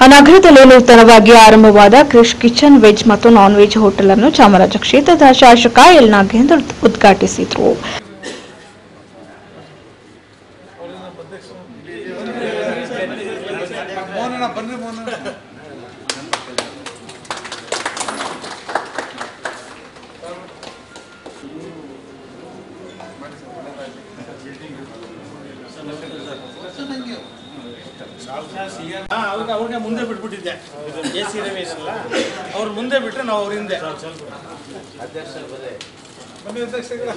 ನಗರದಲ್ಲಿ ನೂತನವಾಗಿ ಆರಂಭವಾದ ಕ್ರಿಶ್ ಕಿಚನ್ ವೆಜ್ ಮತ್ತು ನಾನ್ ವೆಜ್ ಹೋಟೆಲ್ ಅನ್ನು ಚಾಮರಾಜ ಕ್ಷೇತ್ರದ ಶಾಸಕ ಎಲ್ ನಾಗೇಂದ್ರ ಉದ್ಘಾಟಿಸಿದರು ಹಾ, ಅವ್ರಿಗೆ ಅವ್ರಿಗೆ ಮುಂದೆ ಬಿಟ್ಬಿಟ್ಟಿದ್ದೆ ಎ ಸಿ ರಮೇಶ್ ಅಲ್ಲ ಅವ್ರು ಮುಂದೆ ಬಿಟ್ರೆ ನಾವು ಅವ್ರ ಹಿಂದೆ ಬನ್ನಿ ಅಧ್ಯಕ್ಷರೇ.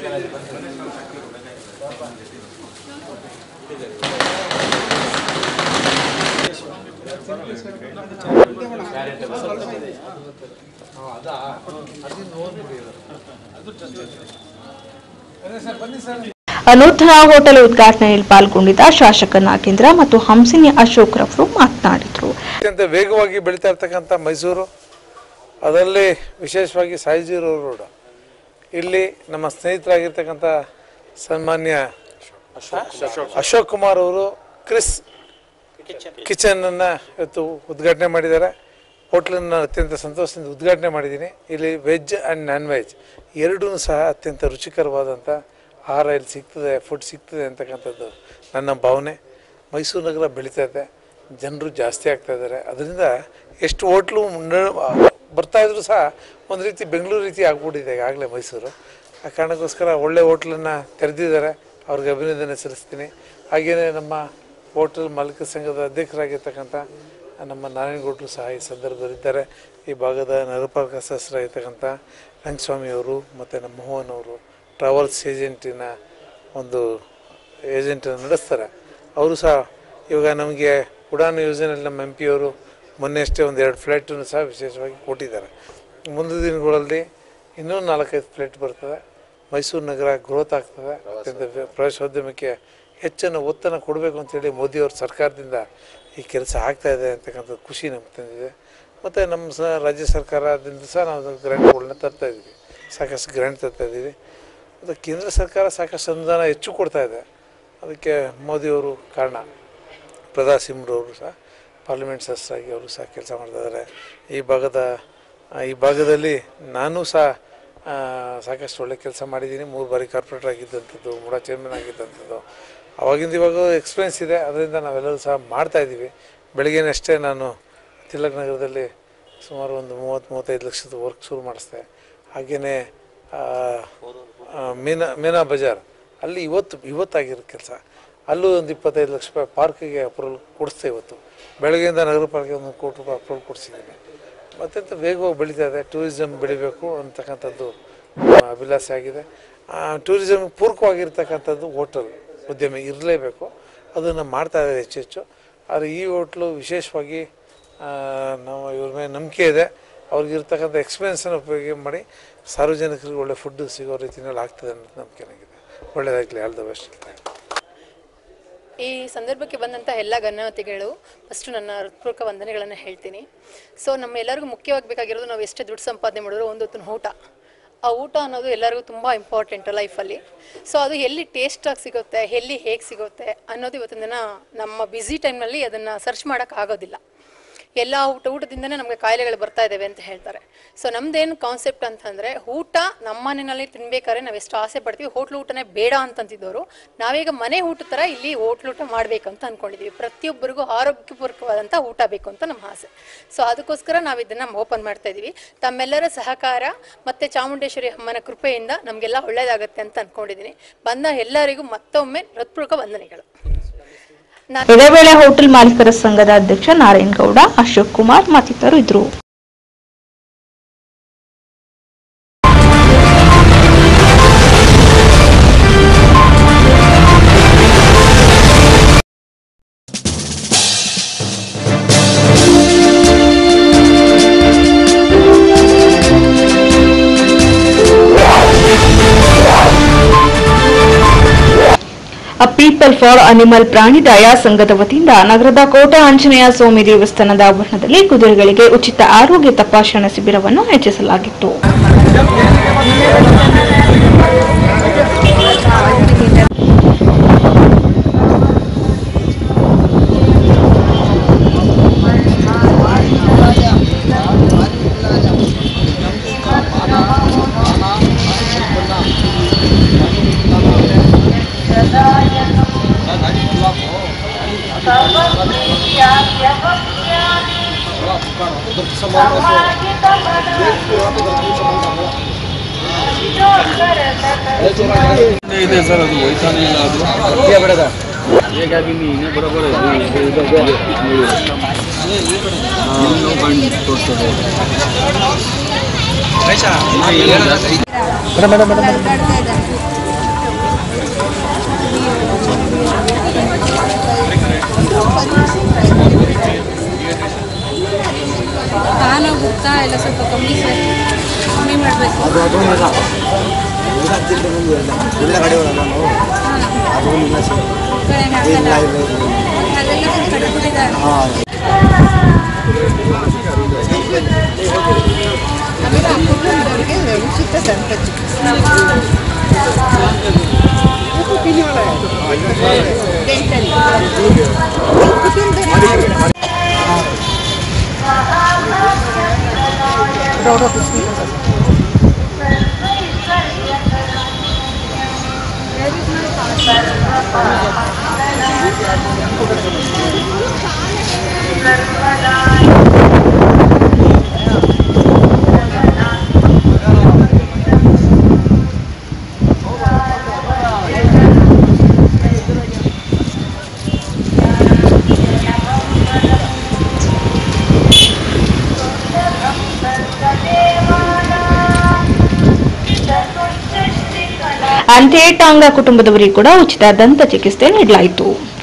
ಬನ್ನಿ ಸರ್ ನೂತನ ಹೋಟೆಲ್ ಉದ್ಘಾಟನೆಯಲ್ಲಿ ಪಾಲ್ಗೊಂಡಿದ್ದ ಶಾಸಕ ನಾಗೇಂದ್ರ ಮತ್ತು ಹಂಸಿನಿ ಅಶೋಕ್ ರವರು ಮಾತನಾಡಿದರು ಅತ್ಯಂತ ವೇಗವಾಗಿ ಬೆಳೀತಾ ಇರ್ತಕ್ಕಂಥ ಮೈಸೂರು ಅದರಲ್ಲಿ ವಿಶೇಷವಾಗಿ ಸಾಯಿಜೀರೋ ರೋಡ್ ಇಲ್ಲಿ ನಮ್ಮ ಸ್ನೇಹಿತರಾಗಿರ್ತಕ್ಕಂಥ ಸನ್ಮಾನ್ಯ ಅಶೋಕ್ ಕುಮಾರ್ ಅವರು ಕ್ರಿಸ್ ಕಿಚನನ್ನು ಇವತ್ತು ಉದ್ಘಾಟನೆ ಮಾಡಿದ್ದಾರೆ ಹೋಟ್ಲನ್ನು ಅತ್ಯಂತ ಸಂತೋಷದಿಂದ ಉದ್ಘಾಟನೆ ಮಾಡಿದ್ದೀನಿ ಇಲ್ಲಿ ವೆಜ್ ಆ್ಯಂಡ್ ನಾನ್ ವೆಜ್ ಎರಡೂ ಸಹ ಅತ್ಯಂತ ರುಚಿಕರವಾದಂಥ ಆಹಾರ ಇಲ್ಲಿ ಸಿಗ್ತದೆ ಫುಡ್ ಸಿಗ್ತದೆ ಅಂತಕ್ಕಂಥದ್ದು ನನ್ನ ಭಾವನೆ ಮೈಸೂರು ನಗರ ಬೆಳೀತಾ ಇದೆ ಜನರು ಜಾಸ್ತಿ ಆಗ್ತಾ ಇದ್ದಾರೆ ಅದರಿಂದ ಎಷ್ಟು ಹೋಟ್ಲು ನ- ಬರ್ತಾ ಇದ್ರು ಸಹ ಒಂದು ರೀತಿ ಬೆಂಗಳೂರು ರೀತಿ ಆಗ್ಬಿಟ್ಟಿದೆ ಈಗಾಗಲೇ ಮೈಸೂರು ಆ ಕಾರಣಕ್ಕೋಸ್ಕರ ಒಳ್ಳೆ ಹೋಟ್ಲನ್ನು ತೆರೆದಿದ್ದಾರೆ ಅವ್ರಿಗೆ ಅಭಿನಂದನೆ ಸಲ್ಲಿಸ್ತೀನಿ ಹಾಗೆಯೇ ನಮ್ಮ ಹೋಟೆಲ್ ಮಾಲೀಕ ಸಂಘದ ಅಧ್ಯಕ್ಷರಾಗಿರ್ತಕ್ಕಂಥ ನಮ್ಮ ನಾರಾಯಣಗೌಡರು ಸಹ ಈ ಸಂದರ್ಭದಲ್ಲಿದ್ದಾರೆ ಈ ಭಾಗದ ನಗರಪಾಲಿಕೆ ಸದಸ್ಯರಾಗಿರ್ತಕ್ಕಂಥ ರಂಗಸ್ವಾಮಿ ಅವರು ಮತ್ತು ನಮ್ಮ ಮೋಹನ್ ಅವರು ಟ್ರಾವೆಲ್ಸ್ ಏಜೆಂಟಿನ ಒಂದು ಏಜೆಂಟನ್ನು ನಡೆಸ್ತಾರೆ ಅವರು ಸಹ ಇವಾಗ ನಮಗೆ ಉಡಾನ್ ಯೋಜನೆಯಲ್ಲಿ ನಮ್ಮ ಎಂ ಪಿಯವರು ಮೊನ್ನೆ ಅಷ್ಟೇ ಒಂದು ಎರಡು ಫ್ಲೈಟನ್ನು ಸಹ ವಿಶೇಷವಾಗಿ ಕೊಟ್ಟಿದ್ದಾರೆ ಮುಂದಿನ ದಿನಗಳಲ್ಲಿ ಇನ್ನೂ ನಾಲ್ಕೈದು ಫ್ಲೈಟ್ ಬರ್ತದೆ ಮೈಸೂರು ನಗರ ಗ್ರೋತ್ ಆಗ್ತದೆ ಅತ್ಯಂತ ವ್ಯ- ಪ್ರವಾಸೋದ್ಯಮಕ್ಕೆ ಹೆಚ್ಚಿನ ಒತ್ತನ್ನು ಕೊಡಬೇಕು ಅಂತೇಳಿ ಮೋದಿಯವ್ರ ಸರ್ಕಾರದಿಂದ ಈ ಕೆಲಸ ಆಗ್ತಾ ಇದೆ ಅಂತಕ್ಕಂಥದ್ದು ಖುಷಿ ನಮ್ಗೆ ತಂದಿದೆ ಮತ್ತು ನಮ್ಮ ಸಹ ರಾಜ್ಯ ಸರ್ಕಾರದಿಂದ ಸಹ ನಾವು ಗ್ರ್ಯಾಂಟ್ಗಳನ್ನ ತರ್ತಾ ಇದ್ದೀವಿ ಸಾಕಷ್ಟು ಗ್ರ್ಯಾಂಟ್ ತರ್ತಾ ಇದ್ದೀವಿ ಮತ್ತು ಕೇಂದ್ರ ಸರ್ಕಾರ ಸಾಕಷ್ಟು ಅನುದಾನ ಹೆಚ್ಚು ಕೊಡ್ತಾ ಇದೆ ಅದಕ್ಕೆ ಮೋದಿಯವರು ಕಾರಣ ಪ್ರದಾ ಸಿಂಹರವರು ಸಹ ಪಾರ್ಲಿಮೆಂಟ್ ಸದಸ್ಯರಾಗಿ ಅವರು ಸಹ ಕೆಲಸ ಮಾಡ್ತಾ ಇದ್ದಾರೆ ಈ ಭಾಗದ ಆ, ಈ ಭಾಗದಲ್ಲಿ ನಾನು ಸಹ ಆ, ಸಾಕಷ್ಟು ಒಳ್ಳೆ ಕೆಲಸ ಮಾಡಿದ್ದೀನಿ ಮೂರು ಬಾರಿ ಕಾರ್ಪೊರೇಟರ್ ಆಗಿದ್ದಂಥದ್ದು ಮೂಡ ಚೇರ್ಮನ್ ಆಗಿದ್ದಂಥದ್ದು ಅವಾಗಿಂದ ಇವಾಗ ಎಕ್ಸ್ಪೀರಿಯನ್ಸ್ ಇದೆ ಅದರಿಂದ ನಾವೆಲ್ಲರೂ ಸಹ ಮಾಡ್ತಾ ಇದ್ದೀವಿ ಬೆಳಗ್ಗೆನಷ್ಟೇ ನಾನು ತಿಲಕ್ ನಗರದಲ್ಲಿ ಸುಮಾರು ಒಂದು ಮೂವತ್ತು ಮೂವತ್ತೈದು ಲಕ್ಷದ ವರ್ಕ್ ಶುರು ಮಾಡಿಸ್ದೆ ಹಾಗೆಯೇ ಮೀನಾ ಮೀನಾ ಬಜಾರ್ ಅಲ್ಲಿ ಇವತ್ತು ಇವತ್ತಾಗಿರೋ ಕೆಲಸ ಅಲ್ಲೂ ಒಂದು ಇಪ್ಪತ್ತೈದು ಲಕ್ಷ ರೂಪಾಯಿ ಪಾರ್ಕಿಗೆ ಅಪ್ರೂವಲ್ ಕೊಡಿಸ್ದೆ ಇವತ್ತು ಬೆಳಗ್ಗೆಯಿಂದ ನಗರ ಪಾಲಿಕೆ ಒಂದು ಕೋಟಿ ರೂಪಾಯಿ ಅಪ್ರೂವಲ್ ಕೊಡಿಸಿದ್ದೀನಿ ಅತ್ಯಂತ ವೇಗವಾಗಿ ಬೆಳೀತಾ ಇದೆ ಟೂರಿಸಮ್ ಬೆಳಿಬೇಕು ಅಂತಕ್ಕಂಥದ್ದು ನಮ್ಮ ಅಭಿಲಾಷೆ ಆಗಿದೆ ಟೂರಿಸಮ್ ಪೂರಕವಾಗಿರ್ತಕ್ಕಂಥದ್ದು ಹೋಟೆಲ್ ಉದ್ಯಮ ಇರಲೇಬೇಕು ಅದನ್ನು ಮಾಡ್ತಾ ಇದ್ದಾರೆ ಹೆಚ್ಚು ಹೆಚ್ಚು ಆದರೆ ಈ ಹೋಟ್ಲು ವಿಶೇಷವಾಗಿ ಆ, ನಾವು ಇವ್ರ ಮೇಲೆ ನಂಬಿಕೆ ಇದೆ ಅವ್ರಿಗಿರ್ತಕ್ಕಂಥ ಎಕ್ಸ್ಪೀರಿಯನ್ಸನ್ನು ಉಪಯೋಗ ಮಾಡಿ ಸಾರ್ವಜನಿಕರಿಗೆ ಒಳ್ಳೆ ಫುಡ್ ಸಿಗೋ ರೀತಿಯಲ್ಲಿ ಆಗ್ತದೆ ಅನ್ನೋದು ನಂಬಿಕೆ ನನಗಿದೆ ಒಳ್ಳೆಯದಾಗಲಿ ಆಲ್ ದ ಬೆಸ್ಟ್ ಈ ಸಂದರ್ಭಕ್ಕೆ ಬಂದಂಥ ಎಲ್ಲ ಗಣ್ಯತಿಗಳು ಫಸ್ಟು ನನ್ನ ಹೃತ್ಪೂರ್ವಕ ವಂದನೆಗಳನ್ನು ಹೇಳ್ತೀನಿ ಸೊ ನಮ್ಮ ಎಲ್ಲರಿಗೂ ಮುಖ್ಯವಾಗಿ ಬೇಕಾಗಿರೋದು ನಾವು ಎಷ್ಟೇ ದುಡ್ಡು ಸಂಪಾದನೆ ಮಾಡಿದ್ರು ಒಂದು ಹೊತ್ತಿನ ಊಟ ಆ ಊಟ ಅನ್ನೋದು ಎಲ್ಲರಿಗೂ ತುಂಬ ಇಂಪಾರ್ಟೆಂಟ್ ಲೈಫಲ್ಲಿ ಸೊ ಅದು ಎಲ್ಲಿ ಟೇಸ್ಟಾಗಿ ಸಿಗುತ್ತೆ ಎಲ್ಲಿ ಹೇಗೆ ಸಿಗುತ್ತೆ ಅನ್ನೋದು ಇವತ್ತಿನ ದಿನ ನಮ್ಮ ಬ್ಯುಸಿ ಟೈಮ್ನಲ್ಲಿ ಅದನ್ನು ಸರ್ಚ್ ಮಾಡೋಕ್ಕಾಗೋದಿಲ್ಲ ಎಲ್ಲ ಊಟ ಊಟದಿಂದನೇ ನಮಗೆ ಕಾಯಿಲೆಗಳು ಬರ್ತಾ ಇದ್ದಾವೆ ಅಂತ ಹೇಳ್ತಾರೆ ಸೊ ನಮ್ದೇನು ಕಾನ್ಸೆಪ್ಟ್ ಅಂತಂದರೆ ಊಟ ನಮ್ಮ ಮನೆಯಲ್ಲಿ ತಿನ್ಬೇಕಾದ್ರೆ ನಾವು ಎಷ್ಟು ಆಸೆ ಪಡ್ತೀವಿ ಹೋಟ್ಲು ಊಟನೇ ಬೇಡ ಅಂತಂತಿದ್ದವರು ನಾವೀಗ ಮನೆ ಊಟ ಥರ ಇಲ್ಲಿ ಹೋಟ್ಲು ಊಟ ಮಾಡಬೇಕು ಅಂತ ಅಂದ್ಕೊಂಡಿದ್ದೀವಿ ಪ್ರತಿಯೊಬ್ಬರಿಗೂ ಆರೋಗ್ಯಪೂರ್ವಕವಾದಂಥ ಊಟ ಬೇಕು ಅಂತ ನಮ್ಮ ಆಸೆ ಸೊ ಅದಕ್ಕೋಸ್ಕರ ನಾವು ಇದನ್ನು ಓಪನ್ ಮಾಡ್ತಾ ಇದ್ದೀವಿ ತಮ್ಮೆಲ್ಲರ ಸಹಕಾರ ಮತ್ತು ಚಾಮುಂಡೇಶ್ವರಿ ಅಮ್ಮನ ಕೃಪೆಯಿಂದ ನಮಗೆಲ್ಲ ಒಳ್ಳೆಯದಾಗುತ್ತೆ ಅಂತ ಅಂದ್ಕೊಂಡಿದ್ದೀನಿ ಬಂದ ಎಲ್ಲರಿಗೂ ಮತ್ತೊಮ್ಮೆ ಹೃತ್ಪೂರ್ವಕ ವಂದನೆಗಳು ನಾನು ಇದೇ ವೇಳೆ ಹೋಟೆಲ್ ಮಾಲೀಕರ ಸಂಘದ ಅಧ್ಯಕ್ಷ ನಾರಾಯಣಗೌಡ ಅಶೋಕ್ ಕುಮಾರ್ ಮತ್ತಿತರರು ಇದ್ದರು ಅ ಪೀಪಲ್ ಫಾರ್ ಅನಿಮಲ್ ಪ್ರಾಣಿ ದಯಾ ಸಂಘದ ವತಿಯಿಂದ ನಗರದ ಕೋಟೆ ಆಂಜನೇಯ ಸ್ವಾಮಿ ದೇವಸ್ಥಾನದ ಆವರಣದಲ್ಲಿ ಕುದುರೆಗಳಿಗೆ ಉಚಿತ ಆರೋಗ್ಯ ತಪಾಸಣಾ ಶಿಬಿರವನ್ನು ಆಯೋಜಿಸಲಾಗಿತ್ತು ಇದೆ ಸರ್ ಅದು ಹೋಯ್ತಾನೆ ಇಲ್ಲ ಅದು ಹೇಗಾಗಿ ನೀನೇ ಬರೋಬರ ತೋರಿಸ್ತದೆ ಕಾಲು ಗುಪ್ತ ಎಲ್ಲ ಸ್ವಲ್ಪ ಕಮ್ಮಿ ಸರ್ ಕಮ್ಮಿ ಮಾಡಬೇಕು ಅದೆಲ್ಲ ಫುಲ್ ಕಡಿಬಿಟ್ಟಿದ್ದಾರೆ ಅಂತೆಯೇ ಟಾಂಗಾ ಕುಟುಂಬದವರಿಗೆ ಕೂಡ ಉಚಿತ ದಂತ ಚಿಕಿತ್ಸೆ ನೀಡಲಾಯಿತು